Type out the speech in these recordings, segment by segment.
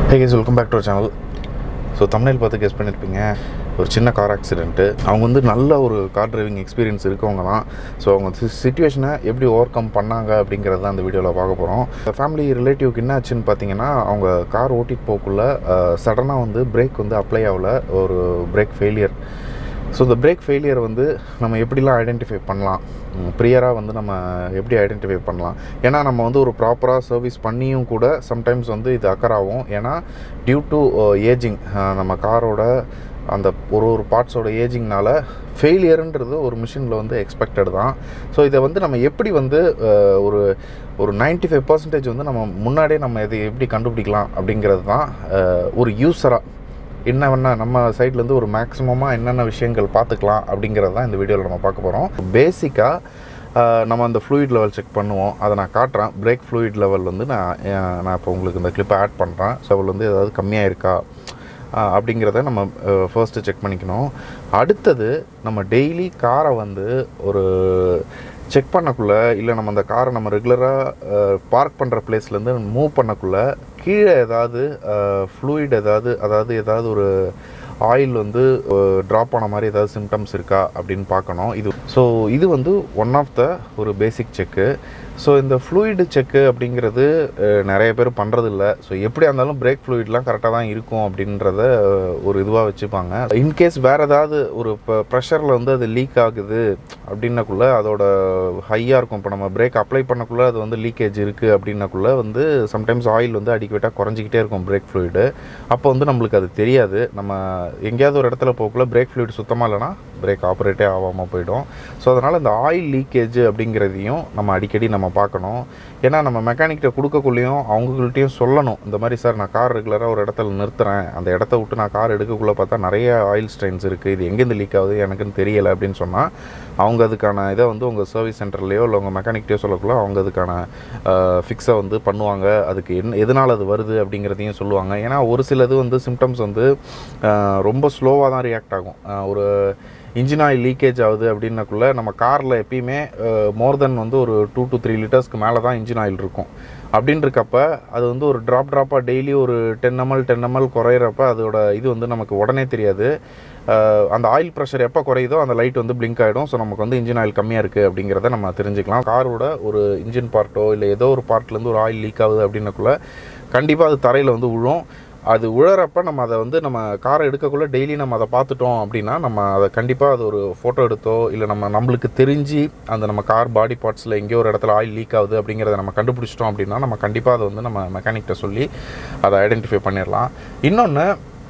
Hey guys welcome back to channel so தமிழில் பார்த்து guess பண்ணியிருப்பீங்க ஒரு சின்ன கார் ஆக்சிடென்ட்டு அவங்க வந்து நல்ல ஒரு கார் டிரைவிங் எக்ஸ்பீரியன்ஸ் இருக்கவங்க தான் ஸோ அவங்க சுச்சுவேஷனை எப்படி ஓவர் கம் பண்ணாங்க அப்படிங்கிறது தான் அந்த வீடியோவில் பார்க்க போகிறோம் ஃபேமிலி ரிலேட்டிவ்க்கு என்ன ஆச்சுன்னு பார்த்தீங்கன்னா அவங்க கார் ஓட்டிட்டு போக்குள்ள சடனாக வந்து பிரேக் வந்து அப்ளை ஆகல ஒரு பிரேக் ஃபெயிலியர் ஸோ இந்த பிரேக் ஃபெயிலியர் வந்து நம்ம எப்படிலாம் ஐடென்டிஃபை பண்ணலாம் ப்ரியராக வந்து நம்ம எப்படி ஐடென்டிஃபை பண்ணலாம் ஏன்னா நம்ம வந்து ஒரு ப்ராப்பராக சர்வீஸ் பண்ணியும் கூட சம்டைம்ஸ் வந்து இது அக்கர் ஆகும் ஏன்னா டியூ டு ஏஜிங் நம்ம காரோட அந்த ஒரு ஒரு பார்ட்ஸோட ஏஜிங்னால ஃபெயிலியருன்றது ஒரு மிஷினில் வந்து எக்ஸ்பெக்டட் தான் ஸோ இதை வந்து நம்ம எப்படி வந்து அஹ், ஒரு ஒரு 95% ஃபைவ் பர்சன்டேஜ் வந்து நம்ம முன்னாடியே நம்ம இதை எப்படி கண்டுபிடிக்கலாம் அப்படிங்கிறது தான் அஹ், ஒரு யூஸராக என்ன வேணா நம்ம சைட்லேருந்து ஒரு மேக்ஸிமமாக என்னென்ன விஷயங்கள் பார்த்துக்கலாம் அப்படிங்கிறது தான் இந்த வீடியோவில் நம்ம பார்க்க போகிறோம் பேசிக்காக நம்ம அந்த ஃப்ளூயிட் லெவல் செக் பண்ணுவோம் அதை நான் காட்டுறேன் பிரேக் ஃப்ளூயிட் லெவல் வந்து நான் அஹ், நான் இப்போ உங்களுக்கு இந்த கிளிப்பை ஆட் பண்ணுறேன் ஸோ அவள் வந்து ஏதாவது கம்மியாக இருக்கா அஹ், அப்படிங்கிறத நம்ம ஃபர்ஸ்ட்டு செக் பண்ணிக்கணும் அடுத்தது நம்ம டெய்லி காரை வந்து ஒரு செக் பண்ணக்குள்ள இல்லை நம்ம அந்த காரை நம்ம ரெகுலராக பார்க் பண்ணுற பிளேஸ்லேருந்து மூவ் பண்ணக்குள்ள கீழே ஏதாவது ஃப்ளூயிட் ஏதாவது அதாவது ஏதாவது ஒரு ஆயில் வந்து ட்ராப் ஆன மாதிரி ஏதாவது சிம்டம்ஸ் இருக்கா அப்படின்னு பார்க்கணும் இது ஸோ இது வந்து ஒன் ஆஃப் த ஒரு பேசிக் செக்கு ஸோ இந்த ஃப்ளூயிடு செக்கு அப்படிங்கிறது அஹ், நிறைய பேர் பண்ணுறதில்ல ஸோ எப்படியா இருந்தாலும் பிரேக் ஃப்ளூயிட்லாம் கரெக்டாக தான் இருக்கும் அப்படின்றத அஹ், ஒரு இதுவாக வச்சுப்பாங்க இன்கேஸ் வேறு ஏதாவது ஒரு இப்போ ப்ரெஷரில் வந்து அது லீக் ஆகுது அப்படின்னக்குள்ள அதோட ஹையாக இருக்கும் இப்போ நம்ம பிரேக் அப்ளை பண்ணக்குள்ள அது வந்து லீக்கேஜ் இருக்குது அப்படின்னக்குள்ள வந்து சம்டைம்ஸ் ஆயில் வந்து அடிக்கவேட்டாக குறைஞ்சிக்கிட்டே இருக்கும் பிரேக் ஃப்ளூயிடு அப்போ வந்து நம்மளுக்கு அது தெரியாது நம்ம எங்கேயாவது ஒரு இடத்துல போகக்குள்ள பிரேக் ஃப்ளூயிட் சுத்தமாக இல்லைனா பிரேக் ஆப்ரேட்டே ஆகாமல் போயிடும் ஸோ அதனால் இந்த ஆயில் லீக்கேஜ் அப்படிங்கிறதையும் நம்ம அடிக்கடி நம்ம பார்க்கணும் ஏன்னா நம்ம மெக்கானிக்கிட்ட கொடுக்கக்குள்ளேயும் அவங்கள்ட்டையும் சொல்லணும் இந்த மாதிரி சார் நான் கார் ரெகுலராக ஒரு இடத்துல நிறுத்துறேன் அந்த இடத்த விட்டு நான் கார் எடுக்கக்குள்ளே பார்த்தா நிறைய ஆயில் ஸ்ட்ரெயின்ஸ் இருக்குது இது எங்கேருந்து லீக் ஆகுது எனக்குன்னு தெரியலை அப்படின்னு சொன்னால் அவங்க அதுக்கான இதை வந்து உங்கள் சர்வீஸ் சென்டர்லேயோ இல்லை உங்கள் மெக்கானிக்கிட்டயோ சொல்லக்குள்ள அவங்க அதுக்கான ஃபிக்ஸை வந்து பண்ணுவாங்க அதுக்கு என்ன எதனால் அது வருது அப்படிங்கிறதையும் சொல்லுவாங்க ஏன்னா ஒரு சிலது வந்து சிம்டம்ஸ் வந்து அஹ், ரொம்ப ஸ்லோவாக தான் ரியாக்ட் ஆகும் அஹ், ஒரு இன்ஜின் ஆயில் லீக்கேஜ் ஆகுது அப்படின்னக்குள்ள நம்ம காரில் எப்பயுமே மோர் தென் வந்து ஒரு டூ டு த்ரீ லிட்டர்ஸ்க்கு மேலே தான் இன்ஜின் ஆயில் இருக்கும் அப்படின்னு இருக்கப்ப அது வந்து ஒரு ட்ராப் ட்ராப்பாக டெய்லி ஒரு டென் எம்எல் டென் எம்எல் குறையிறப்ப அதோட இது வந்து நமக்கு உடனே தெரியாது அஹ், அந்த ஆயில் ப்ரெஷர் எப்போ குறையுதோ அந்த லைட் வந்து பிளிங்க் ஆகிடும் ஸோ நமக்கு வந்து இன்ஜின் ஆயில் கம்மியாக இருக்குது அப்படிங்கிறத நம்ம தெரிஞ்சுக்கலாம் காரோட ஒரு இன்ஜின் பார்ட்டோ இல்லை ஏதோ ஒரு பார்ட்லேருந்து ஒரு ஆயில் லீக் ஆகுது அப்படின்னக்குள்ள கண்டிப்பாக அது தரையில் வந்து விழும் அது உழறப்ப நம்ம அதை வந்து நம்ம காரை எடுக்கக்குள்ள டெய்லி நம்ம அதை பார்த்துட்டோம் அப்படின்னா நம்ம அதை கண்டிப்பாக அது ஒரு ஃபோட்டோ எடுத்தோ இல்லை நம்ம நம்மளுக்கு தெரிஞ்சு அந்த நம்ம கார் பாடி பார்ட்ஸில் எங்கேயோ ஒரு இடத்துல ஆயில் லீக் ஆகுது அப்படிங்கிறத நம்ம கண்டுபிடிச்சிட்டோம் அப்படின்னா நம்ம கண்டிப்பாக அதை வந்து நம்ம மெக்கானிக்கிட்ட சொல்லி அதை ஐடென்டிஃபை பண்ணிடலாம் இன்னொன்று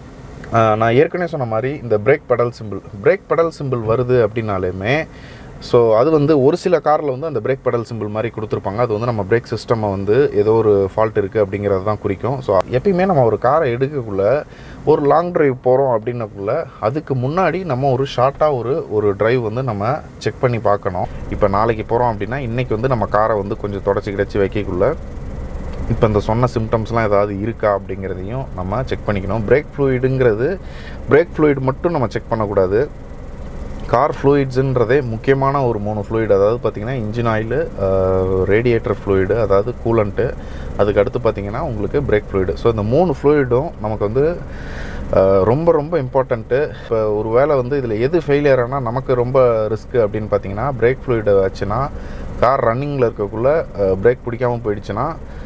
நான் ஏற்கனவே சொன்ன மாதிரி இந்த brake pedal simple brake pedal simple வருது அப்படின்னாலுமே ஸோ அது வந்து ஒரு சில காரில் வந்து அந்த பிரேக் பெடல் சிம்பிள் மாதிரி கொடுத்துருப்பாங்க அது வந்து நம்ம பிரேக் சிஸ்டமை வந்து ஏதோ ஒரு ஃபால்ட் இருக்குது அப்படிங்கிறது தான் குறிக்கும் ஸோ எப்பயுமே நம்ம ஒரு காரை எடுக்கக்குள்ள ஒரு லாங் டிரைவ் போகிறோம் அப்படின்னக்குள்ள அதுக்கு முன்னாடி நம்ம ஒரு ஷார்ட்டாக ஒரு ஒரு டிரைவ் வந்து நம்ம செக் பண்ணி பார்க்கணும் இப்போ நாளைக்கு போகிறோம் அப்படின்னா இன்றைக்கி வந்து நம்ம காரை வந்து கொஞ்சம் தொடச்சி கிடச்சி வைக்கக்குள்ள இப்போ இந்த சொன்ன சிம்டம்ஸ்லாம் ஏதாவது இருக்கா அப்படிங்கிறதையும் நம்ம செக் பண்ணிக்கணும் பிரேக் ஃப்ளூயிடுங்கிறது பிரேக் ஃப்ளூயிட் மட்டும் நம்ம செக் பண்ணக்கூடாது கார் ஃப்ளூயிட்ஸுன்றதே முக்கியமான ஒரு மூணு ஃப்ளூயிட் அதாவது பார்த்திங்கன்னா இன்ஜின் ஆயிலு ரேடியேட்டர் ஃப்ளூயிடு அதாவது கூலண்ட்டு அதுக்கு அடுத்து பார்த்திங்கன்னா உங்களுக்கு பிரேக் ஃப்ளூயிடு ஸோ இந்த மூணு ஃப்ளூயிடும் நமக்கு வந்து அஹ், ரொம்ப ரொம்ப இம்பார்ட்டண்ட்டு இப்போ ஒரு வேளை வந்து இதில் எது ஃபெயிலியர் ஆனால் நமக்கு ரொம்ப ரிஸ்க்கு அப்படின்னு பார்த்தீங்கன்னா பிரேக் ஃப்ளூயிடு வச்சுன்னா கார் ரன்னிங்கில் இருக்கக்குள்ளே பிரேக் பிடிக்காமல் போயிடுச்சுன்னா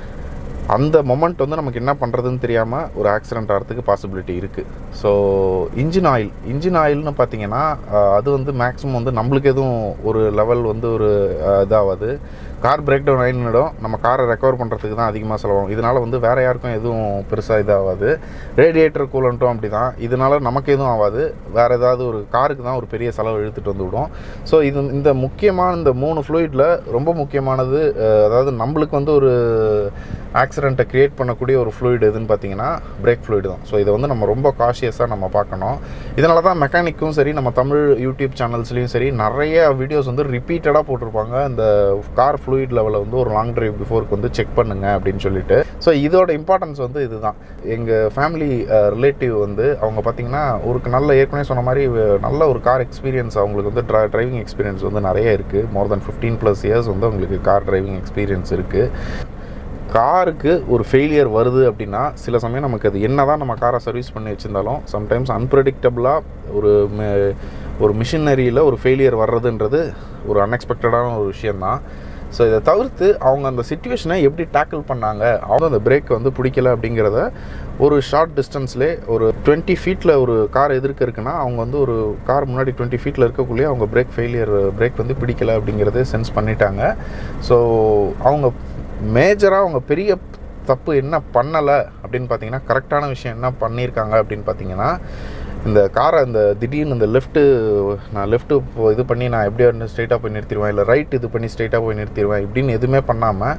அந்த மொமெண்ட் வந்து நமக்கு என்ன பண்ணுறதுன்னு தெரியாமல் ஒரு ஆக்சிடென்ட் ஆகிறதுக்கு பாசிபிலிட்டி இருக்குது ஸோ இன்ஜின் ஆயில் இன்ஜின் ஆயில்னு பார்த்தீங்கன்னா அஹ், அது வந்து மேக்ஸிமம் வந்து நம்மளுக்கு எதுவும் ஒரு லெவல் வந்து ஒரு அஹ், இதாகாது கார் பிரேக் டவுன் ஆகிடும் நம்ம காரை ரெக்கவர் பண்ணுறதுக்கு தான் அதிகமாக செலவாகும் இதனால் வந்து வேறு யாருக்கும் எதுவும் பெருசாக இதாகாது ரேடியேட்டர் கூலண்ட்டும் அப்படி தான் இதனால் நமக்கு எதுவும் ஆகாது வேறு ஏதாவது ஒரு காருக்கு தான் ஒரு பெரிய செலவு இழுத்துட்டு வந்து விடும் ஸோ இது இந்த முக்கியமான இந்த மூணு ஃப்ளூயிடில் ரொம்ப முக்கியமானது அஹ், அதாவது நம்மளுக்கு வந்து ஒரு ஆக்சிடெண்ட்டை க்ரியேட் பண்ணக்கூடிய ஒரு ஃப்ளூயிட் எதுன்னு பார்த்தீங்கன்னா பிரேக் ஃப்ளூயிட் தான் ஸோ இதை வந்து நம்ம ரொம்ப காஷியஸாக நம்ம பார்க்கணும் இதனால தான் மெக்கானிக்கும் சரி நம்ம தமிழ் யூடியூப் சேனல்ஸ்லேயும் சரி நிறைய வீடியோஸ் வந்து ரிப்பீட்டடாக போட்டிருப்பாங்க இந்த கார் ஃப்ளூயிட் லெவலில் வந்து ஒரு லாங் டிரைவ் பிஃபோருக்கு வந்து செக் பண்ணுங்க அப்படின்னு சொல்லிட்டு ஸோ இதோட இம்பார்ட்டன்ஸ் வந்து இதுதான் எங்கள் ஃபேமிலி ரிலேட்டிவ் வந்து அவங்க பார்த்தீங்கன்னா ஒரு நல்ல ஏற்கனவே சொன்ன மாதிரி அஹ், நல்ல ஒரு கார் எக்ஸ்பீரியன்ஸ் அவங்களுக்கு வந்து ட்ரை டிரைவிங் எக்ஸ்பீரியன்ஸ் வந்து நிறைய இருக்குது more then fifteen plus years வந்து அவங்களுக்கு கார் டிரைவிங் எக்ஸ்பீரியன்ஸ் இருக்குது காருக்கு ஒரு ஃபெயிலியர் வருது அப்படின்னா சில சமயம் நமக்கு அது என்ன தான் நம்ம காரை சர்வீஸ் பண்ணி வச்சுருந்தாலும் சம்டைம்ஸ் அன்பிரடிக்டபுளாக ஒரு ம- ஒரு மிஷினரியில் ஒரு ஃபெயிலியர் வர்றதுன்றது ஒரு அன்எக்ஸ்பெக்டடான ஒரு விஷயந்தான் ஸோ இதை தவிர்த்து அவங்க அந்த சுச்சுவேஷனை எப்படி டேக்கிள் பண்ணாங்க அவங்க அந்த பிரேக் வந்து பிடிக்கல அப்படிங்கிறத ஒரு ஷார்ட் டிஸ்டன்ஸ்லே ஒரு டுவெண்ட்டி ஃபீட்டில் ஒரு கார் எதிர்க்க இருக்குன்னா அவங்க வந்து ஒரு கார் முன்னாடி டுவெண்ட்டி ஃபீட்டில் இருக்கக்குள்ளேயே அவங்க பிரேக் ஃபெயிலியர் பிரேக் வந்து பிடிக்கல அப்படிங்கிறத சென்ஸ் பண்ணிட்டாங்க ஸோ அவங்க மேஜராக அவங்க பெரிய தப்பு என்ன பண்ணலை அப்படின்னு பார்த்தீங்கன்னா கரெக்டான விஷயம் என்ன பண்ணியிருக்காங்க அப்படின்னு பார்த்தீங்கன்னா இந்த காரை இந்த திடீர்னு இந்த லெஃப்ட்டு நான் லெஃப்ட்டு இது பண்ணி நான் எப்படியா ஸ்ட்ரைட்டாக போய் நிறுத்திடுவேன் இல்லை ரைட் இது பண்ணி ஸ்ட்ரைட்டாக போய் நிறுத்திடுவேன் இப்படின்னு எதுவுமே பண்ணாமல்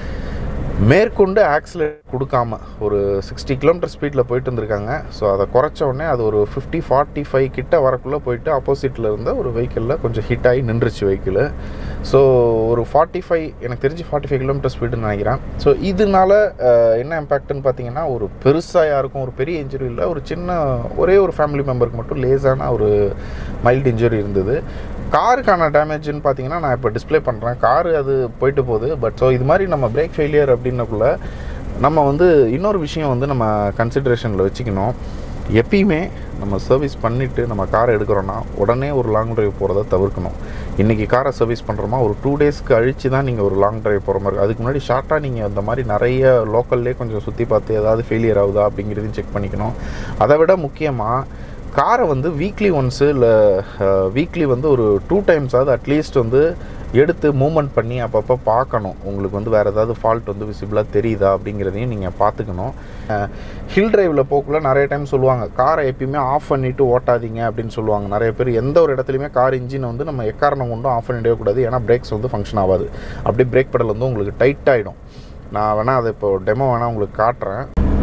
மேற்கொண்டு ஆக்சிலேட் கொடுக்காம ஒரு சிக்ஸ்டி கிலோமீட்டர் ஸ்பீடில் போயிட்டு இருந்திருக்காங்க ஸோ அதை குறைச்ச உடனே அது ஒரு ஃபிஃப்டி ஃபார்ட்டி ஃபைவ் கிட்ட வரக்குள்ளே போயிட்டு ஆப்போசிட்டில் இருந்த ஒரு வெஹிக்கிளில் கொஞ்சம் ஹிட் ஆகி நின்றுச்சு வெஹிக்கிள் ஸோ ஒரு ஃபார்ட்டி ஃபைவ் எனக்கு தெரிஞ்சு ஃபார்ட்டி ஃபைவ் கிலோமீட்டர் ஸ்பீடுன்னு நினைக்கிறேன் ஸோ இதனால அஹ், என்ன இம்பேக்ட்னு பார்த்தீங்கன்னா ஒரு பெருசாக யாருக்கும் ஒரு பெரிய இன்ஜுரி இல்லை ஒரு சின்ன ஒரே ஒரு ஃபேமிலி மெம்பருக்கு மட்டும் லேசான ஒரு மைல்டு இன்ஜுரி இருந்தது காருக்கான டேமேஜ்னு பார்த்தீங்கன்னா நான் இப்போ டிஸ்ப்ளே பண்ணுறேன் காரு அது போயிட்டு போகுது பட் ஸோ இது மாதிரி நம்ம பிரேக் ஃபெயிலியர் அப்படின்னக்குள்ள நம்ம வந்து இன்னொரு விஷயம் வந்து நம்ம கன்சிடரேஷனில் வச்சுக்கணும் எப்பயுமே நம்ம சர்வீஸ் பண்ணிவிட்டு நம்ம காரை எடுக்கிறோன்னா உடனே ஒரு லாங் டிரைவ் போகிறத தவிர்க்கணும் இன்றைக்கி காரை சர்வீஸ் பண்ணுறோமா ஒரு டூ டேஸ்க்கு அழித்து தான் நீங்கள் ஒரு லாங் டிரைவ் போகிற மாதிரி இருக்கும். அதுக்கு முன்னாடி ஷார்ட்டாக நீங்கள் அந்த மாதிரி நிறைய லோக்கல்லே கொஞ்சம் சுற்றி பார்த்து ஏதாவது ஃபெயிலியர் ஆகுதா அப்படிங்கிறதையும் செக் பண்ணிக்கணும் அதை விட முக்கியமாக காரை வந்து வீக்லி ஒன்ஸு இல்லை வீக்லி வந்து ஒரு டூ டைம்ஸாவது அட்லீஸ்ட் வந்து எடுத்து மூவ்மெண்ட் பண்ணி அப்பப்போ பார்க்கணும் உங்களுக்கு வந்து வேறு ஏதாவது ஃபால்ட் வந்து விசிபிளாக தெரியுதா அப்படிங்கிறதையும் நீங்கள் பார்த்துக்கணும் ஹில் டிரைவில் போக்குள்ள நிறைய டைம் சொல்லுவாங்க காரை எப்பயுமே ஆஃப் பண்ணிவிட்டு ஓட்டாதீங்க அப்படின்னு சொல்லுவாங்க நிறைய பேர் எந்த ஒரு இடத்துலையுமே கார் இன்ஜினை வந்து நம்ம எக்காரணம் கொண்டும் ஆஃப் பண்ணிடவே கூடாது ஏன்னா பிரேக்ஸ் வந்து ஃபங்க்ஷன் ஆகாது அப்படியே பிரேக் பெடல் வந்து உங்களுக்கு டைட் ஆகிடும் நான் வேணால் அதை இப்போ டெமோ வேணால் உங்களுக்கு காட்டுறேன்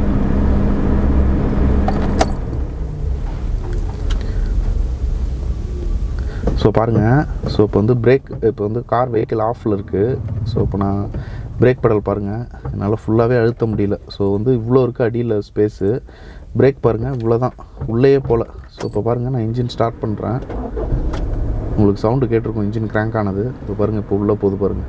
ஸோ பாருங்கள் ஸோ இப்போ வந்து பிரேக் இப்போ வந்து கார் வெஹிக்கிள் ஆஃபில் இருக்குது ஸோ இப்போ நான் பிரேக் பெடல் பாருங்கள் என்னால் ஃபுல்லாகவே அழுத்த முடியல ஸோ வந்து இவ்வளோ இருக்குது அடியில் ஸ்பேஸு பிரேக் பாருங்கள் இவ்வளோ தான் உள்ளேயே போகல ஸோ இப்போ பாருங்கள் நான் இன்ஜின் ஸ்டார்ட் பண்ணுறேன் உங்களுக்கு சவுண்டு கேட்டிருக்கும் இன்ஜின் கிராங்க் ஆனது இப்போ பாருங்கள் இப்போ உள்ளே போகுது பாருங்கள்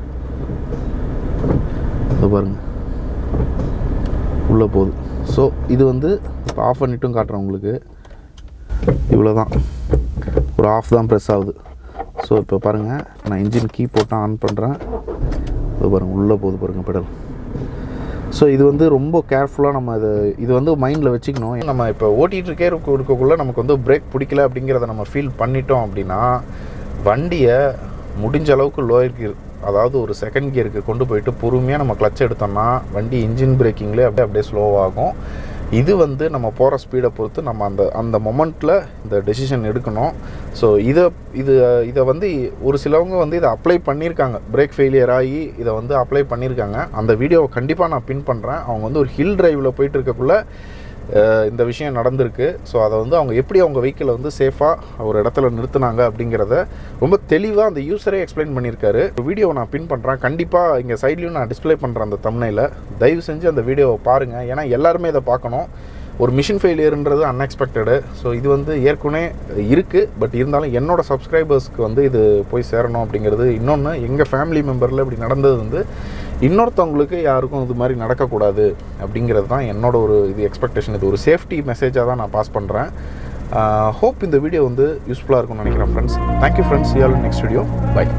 இப்போ பாருங்கள் உள்ளே போகுது ஸோ இது வந்து இப்போ ஆஃப் பண்ணிட்டும் காட்டுறேன் உங்களுக்கு இவ்வளோ தான் ஒரு ஆஃப் தான் ப்ரெஸ் ஆகுது ஸோ இப்போ பாருங்கள் நான் இன்ஜின் கீ போட்டு ஆன் பண்ணுறேன் இப்போ பாருங்கள் உள்ளே போகுது பாருங்கள் பெடல் ஸோ இது வந்து ரொம்ப கேர்ஃபுல்லாக நம்ம இது இது வந்து மைண்டில் வச்சுக்கணும் நம்ம இப்போ ஓட்டிகிட்டு இருக்கே இருக்க இருக்கக்குள்ளே நமக்கு வந்து பிரேக் பிடிக்கல அப்படிங்கிறத நம்ம ஃபீல் பண்ணிட்டோம் அப்படின்னா வண்டியை முடிஞ்ச அளவுக்கு லோயர் கியர் அதாவது ஒரு செகண்ட் கியருக்கு கொண்டு போயிட்டு பொறுமையாக நம்ம கிளச் எடுத்தோம்னா வண்டி இன்ஜின் பிரேக்கிங்லேயே அப்படியே அப்படியே ஸ்லோவாகும் இது வந்து நம்ம போகிற ஸ்பீடை பொறுத்து நம்ம அந்த அந்த மொமெண்ட்டில் இந்த டெசிஷன் எடுக்கணும் ஸோ இதை இது இதை வந்து ஒரு சிலவங்க வந்து இதை அப்ளை பண்ணியிருக்காங்க பிரேக் ஃபெயிலியர் ஆகி இதை வந்து அப்ளை பண்ணியிருக்காங்க அந்த வீடியோவை கண்டிப்பாக நான் பின் பண்ணுறேன் அவங்க வந்து ஒரு ஹில் டிரைவில் போயிட்டு இருக்கக்குள்ள அஹ், இந்த விஷயம் நடந்திருக்கு ஸோ அதை வந்து அவங்க எப்படி அவங்க வெஹிக்கிளை வந்து சேஃபாக ஒரு இடத்துல நிறுத்துனாங்க அப்படிங்கிறத ரொம்ப தெளிவாக அந்த யூசரே எக்ஸ்பிளைன் பண்ணியிருக்காரு வீடியோவை நான் பின் பண்ணுறேன் கண்டிப்பாக இங்கே சைட்லையும் நான் டிஸ்ப்ளே பண்ணுறேன் அந்த தம்னையில் தயவு செஞ்சு அந்த வீடியோவை பாருங்கள் ஏன்னா எல்லாருமே இதை பார்க்கணும் ஒரு மிஷின் ஃபெயிலியர்ன்றது அன்எக்ஸ்பெக்டடு ஸோ இது வந்து ஏற்கனவே இருக்குது பட் இருந்தாலும் என்னோட சப்ஸ்கிரைபர்ஸ்க்கு வந்து இது போய் சேரணும் அப்படிங்கிறது இன்னொன்று எங்கள் ஃபேமிலி மெம்பரில் இப்படி நடந்தது வந்து இன்னொருத்தவங்களுக்கு யாருக்கும் இது மாதிரி நடக்கக்கூடாது அப்படிங்கிறது தான் என்னோட ஒரு இது எக்ஸ்பெக்டேஷன் இது ஒரு சேஃப்டி மெசேஜாக தான் நான் பாஸ் பண்ணுறேன் ஹோப் இந்த வீடியோ வந்து யூஸ்ஃபுல்லாக இருக்கும்னு நினைக்கிறேன் ஃப்ரெண்ட்ஸ் தேங்க்யூ ஃப்ரெண்ட்ஸ் யால் next video bye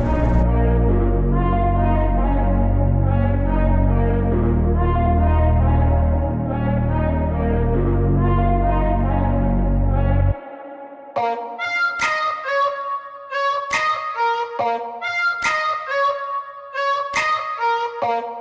Thank you.